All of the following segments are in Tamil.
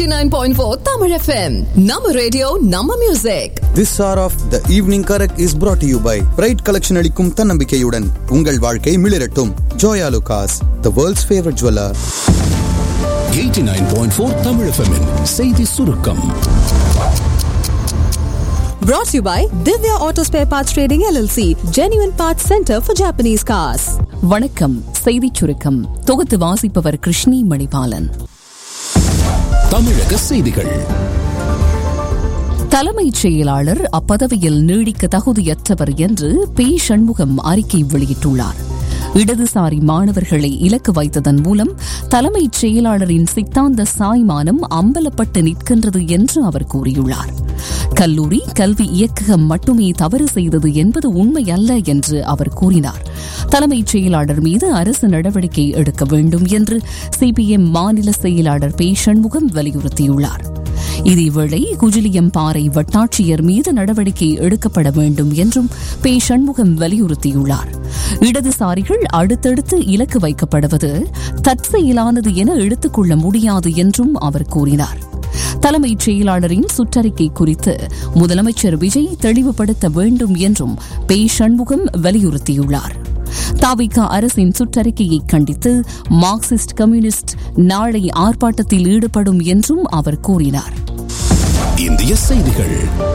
89.4 Tamil FM. Nama radio, Nama music. This hour of the evening correct is brought to you by bright collection அளிக்கும் தன்னம்பிக்கையுடன் உங்கள் வாழ்க்கை மிளிரட்டும் Joyalukkas the world's favourite jeweller 89.4 Tamil FM -இன் செய்தி சுருக்கம் Brought to you by Divya Auto Spare Parts Trading LLC, Genuine Parts Center for Japanese Cars. வணக்கம் செய்திச் சுருக்கம் தொகுத்து வாசிப்பவர் கிருஷ்ணி மணிபாலன் தமிழக செய்திகள் தலைமைச் செயலாளர் அப்பதவியில் நீடிக்க தகுதியற்றவர் என்று பி சண்முகம் அறிக்கை வெளியிட்டுள்ளார் இடதுசாரி மாணவர்களை இலக்கு வைத்ததன் மூலம் தலைமைச் செயலாளரின் சித்தாந்த சாய்மானம் அம்பலப்பட்டு நிற்கின்றது என்று அவர் கூறியுள்ளார் கல்லூரி கல்வி இயக்ககம் மட்டுமே தவறு செய்தது என்பது உண்மை அல்ல என்று அவர் கூறினார் தலைமைச் செயலாளர் மீது அரசு நடவடிக்கை எடுக்க வேண்டும் என்று சிபிஎம் மாநில செயலாளர் பி சண்முகம் வலியுறுத்தியுள்ளார் இதேவேளை குஜிலியம் பாறை வட்டாட்சியர் மீது நடவடிக்கை எடுக்கப்பட வேண்டும் என்றும் பே சண்முகம் வலியுறுத்தியுள்ளார் இடதுசாரிகள் அடுத்தடுத்து இலக்கு வைக்கப்படுவது தற்செயலானது என எடுத்துக்கொள்ள முடியாது என்றும் அவர் கூறினார் தலைமைச் செயலாளரின் சுற்றறிக்கை குறித்து முதலமைச்சர் விஜய் தெளிவுபடுத்த வேண்டும் என்றும் பே சண்முகம் வலியுறுத்தியுள்ளார் தாவிக அரசின் சுற்றறிக்கையை கண்டித்து மார்க்சிஸ்ட் கம்யூனிஸ்ட் நாளை ஆர்ப்பாட்டத்தில் ஈடுபடும் என்றும் அவர் கூறினார் இந்திய செய்திகள்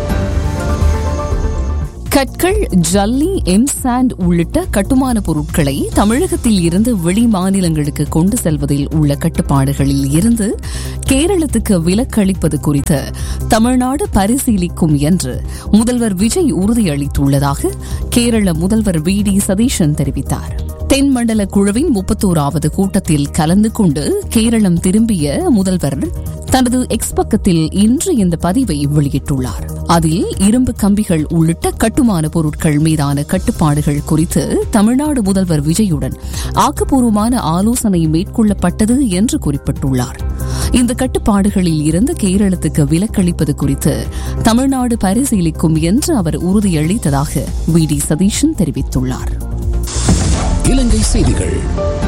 கற்கள் ஜல்லி எம்சாண்ட் உள்ளிட்ட கட்டுமான பொருட்களை தமிழகத்தில் இருந்து வெளி மாநிலங்களுக்கு கொண்டு செல்வதில் உள்ள கட்டுப்பாடுகளில் இருந்து கேரளத்துக்கு விலக்களிப்பது குறித்து தமிழ்நாடு பரிசீலிக்கும் என்று முதல்வர் விஜய் உறுதியளித்துள்ளதாக கேரள முதல்வர் வி டி சதீஷன் தெரிவித்தார் தென்மண்டல குழுவின் முப்பத்தோராவது கூட்டத்தில் கலந்து கொண்டு கேரளம் திரும்பிய முதல்வர் தனது எக்ஸ் பக்கத்தில் இன்று இந்த பதிவை வெளியிட்டுள்ளார் அதில் இரும்பு கம்பிகள் உள்ளிட்ட கட்டுமான பொருட்கள் மீதான கட்டுப்பாடுகள் குறித்து தமிழ்நாடு முதல்வர் விஜயுடன் ஆக்கப்பூர்வமான ஆலோசனை மேற்கொள்ளப்பட்டது என்று குறிப்பிட்டுள்ளார் இந்த கட்டுப்பாடுகளில் இருந்து கேரளத்துக்கு விலக்களிப்பது குறித்து தமிழ்நாடு பரிசீலிக்கும் என்று அவர் உறுதியளித்ததாக வி டி சதீஷன் தெரிவித்துள்ளார் இலங்கை செய்திகள்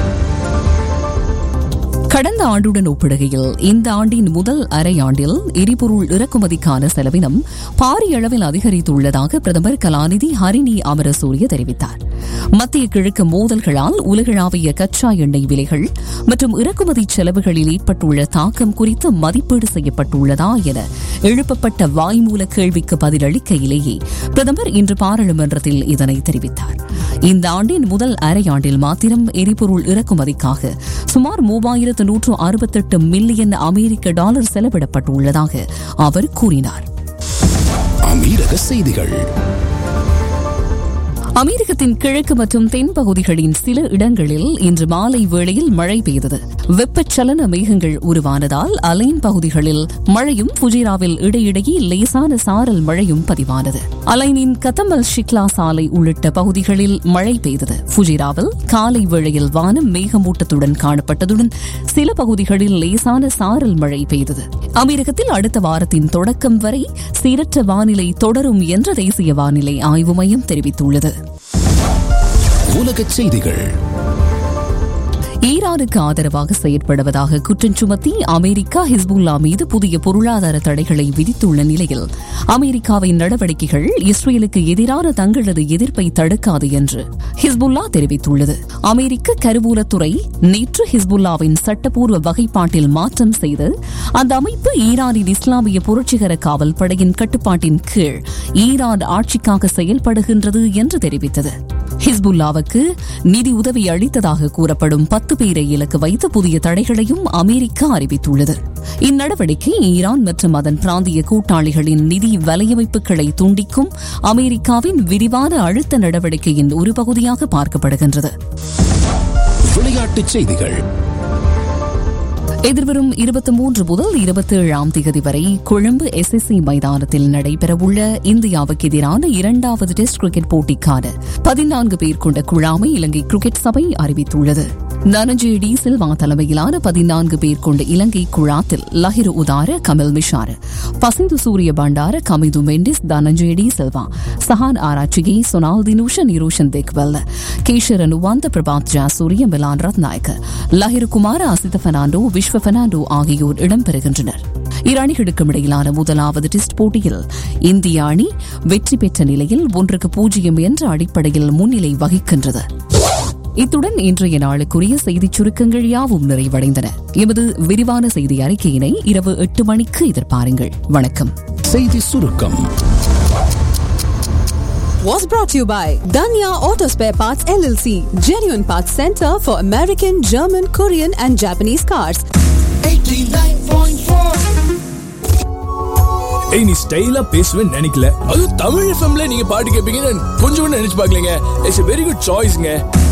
கடந்த ஆண்டுடன் ஒப்பிடுகையில் இந்த ஆண்டின் முதல் அரையாண்டில் எரிபொருள் இறக்குமதிக்கான செலவினம் பாரிய அளவில் அதிகரித்துள்ளதாக பிரதமர் கலாநிதி ஹரிணி அமரசூரிய தெரிவித்தார் மத்திய கிழக்கு மோதல்களால் உலகளாவிய கச்சா எண்ணெய் விலைகள் மற்றும் இறக்குமதி செலவுகளில் ஏற்பட்டுள்ள தாக்கம் குறித்து மதிப்பீடு செய்யப்பட்டுள்ளதா என எழுப்பப்பட்ட வாய்மூல கேள்விக்கு பதிலளிக்கையிலேயே பிரதமர் இன்று பாராளுமன்றத்தில் இதனை தெரிவித்தார் இந்த ஆண்டின் முதல் அரையாண்டில் மாத்திரம் எரிபொருள் இறக்குமதிக்காக சுமார் மூவாயிரத்து நூற்று அறுபத்தெட்டு மில்லியன் அமெரிக்க டாலர் செலவிடப்பட்டுள்ளதாக அவர் கூறினார் அமீரக செய்திகள் அமெரிக்கத்தின் கிழக்கு மற்றும் தென் பகுதிகளின் சில இடங்களில் இன்று மாலை வேளையில் மழை பெய்தது வெப்பச்சலன மேகங்கள் உருவானதால் அலைன் பகுதிகளில் மழையும் புஜிராவில் இடையிடையே லேசான சாரல் மழையும் பதிவானது அலைனின் கத்தம்பல் ஷிக்லா சாலை உள்ளிட்ட பகுதிகளில் மழை பெய்தது புஜிராவில் காலை வேளையில் வானம் மேகமூட்டத்துடன் காணப்பட்டதுடன் சில பகுதிகளில் லேசான சாரல் மழை பெய்தது அமெரிக்கத்தில் அடுத்த வாரத்தின் தொடக்கம் வரை சீரற்ற வானிலை தொடரும் என்று தேசிய வானிலை ஆய்வு மையம் தெரிவித்துள்ளது உலகச் செய்திகள் ஈரானுக்கு ஆதரவாக செயற்படுவதாக குற்றம் சுமத்தி அமெரிக்கா ஹிஸ்புல்லா மீது புதிய பொருளாதார தடைகளை விதித்துள்ள நிலையில் அமெரிக்காவின் நடவடிக்கைகள் இஸ்ரேலுக்கு எதிரான தங்களது எதிர்ப்பை தடுக்காது என்று ஹிஸ்புல்லா தெரிவித்துள்ளது அமெரிக்க கருவூலத்துறை நேற்று ஹிஸ்புல்லாவின் சட்டப்பூர்வ வகைப்பாட்டில் மாற்றம் செய்து அந்த அமைப்பு ஈரானின் இஸ்லாமிய புரட்சிகர காவல் படையின் கட்டுப்பாட்டின் கீழ் ஈரான் ஆட்சிக்காக செயல்படுகின்றது என்று தெரிவித்தது ஹிஸ்புல்லாவுக்கு நிதி உதவி அளித்ததாக கூறப்படும் பத்து பேரை இலக்கு வைத்து புதிய தடைகளையும் அமெரிக்கா அறிவித்துள்ளது இந்நடவடிக்கை ஈரான் மற்றும் அதன் பிராந்திய கூட்டாளிகளின் நிதி வலையமைப்புகளை துண்டிக்கும் அமெரிக்காவின் விரிவான அழுத்த நடவடிக்கையின் ஒரு பகுதியாக பார்க்கப்படுகின்றது விளையாட்டுச் செய்திகள் எதிர்வரும் இருபத்தி மூன்று முதல் இருபத்தி ஏழாம் தேதி வரை கொழும்பு எஸ்எஸ்சி மைதானத்தில் நடைபெறவுள்ள இந்தியாவுக்கு எதிரான இரண்டாவது டெஸ்ட் கிரிக்கெட் போட்டிக்கான பதினான்கு பேர் கொண்ட குழாமை இலங்கை கிரிக்கெட் சபை அறிவித்துள்ளது தனஞ்சய டி சில்வா தலைமையிலான பதினான்கு பேர் கொண்ட இலங்கை குழாத்தில் லஹிரு உதார கமல் மிஷார் பசிந்து சூரிய பண்டார கமிது மெண்டிஸ் தனஞ்சய டி சில்வா சஹான் ஆராய்ச்சிகை சொனால் தினூஷ நிரோஷன் தேக்வெல் கேஷர் அனுவாந்த பிரபாத் ஜாசூரிய மிலான் ரத்நாயக் லஹிரு குமார் அசித பெர்னாண்டோ விஸ்வ பெர்னாண்டோ ஆகியோர் இடம்பெறுகின்றனர் இரு அணிகளுக்கும் இடையிலான முதலாவது டெஸ்ட் போட்டியில் இந்திய அணி வெற்றி பெற்ற நிலையில் ஒன்றுக்கு பூஜ்ஜியம் என்ற அடிப்படையில் முன்னிலை வகிக்கின்றது இத்துடன் இன்றைய நாளுக்குரிய செய்திச் சுருக்கங்கள் யாவும் நிறைவடைந்தன எமது விரிவான செய்தி அறிக்கையினை இரவு எட்டு மணிக்கு எதிர்பாருங்கள் வணக்கம் செய்தி சுருக்கம் Was brought to you by Danya Auto Spare Parts LLC, genuine parts center for American, German, Korean, and Japanese cars. ஏய் நீ ஸ்டைலா பேசுவேன்னு நினைக்கல அதுவும் தமிழ் எஃப்எம்ல நீங்க பாட்டு கேட்பீங்கன்னு கொஞ்சம் கூட நினைச்சு பார்க்கலங்க இட்ஸ் வெரி குட் சாய்ஸ்ங்க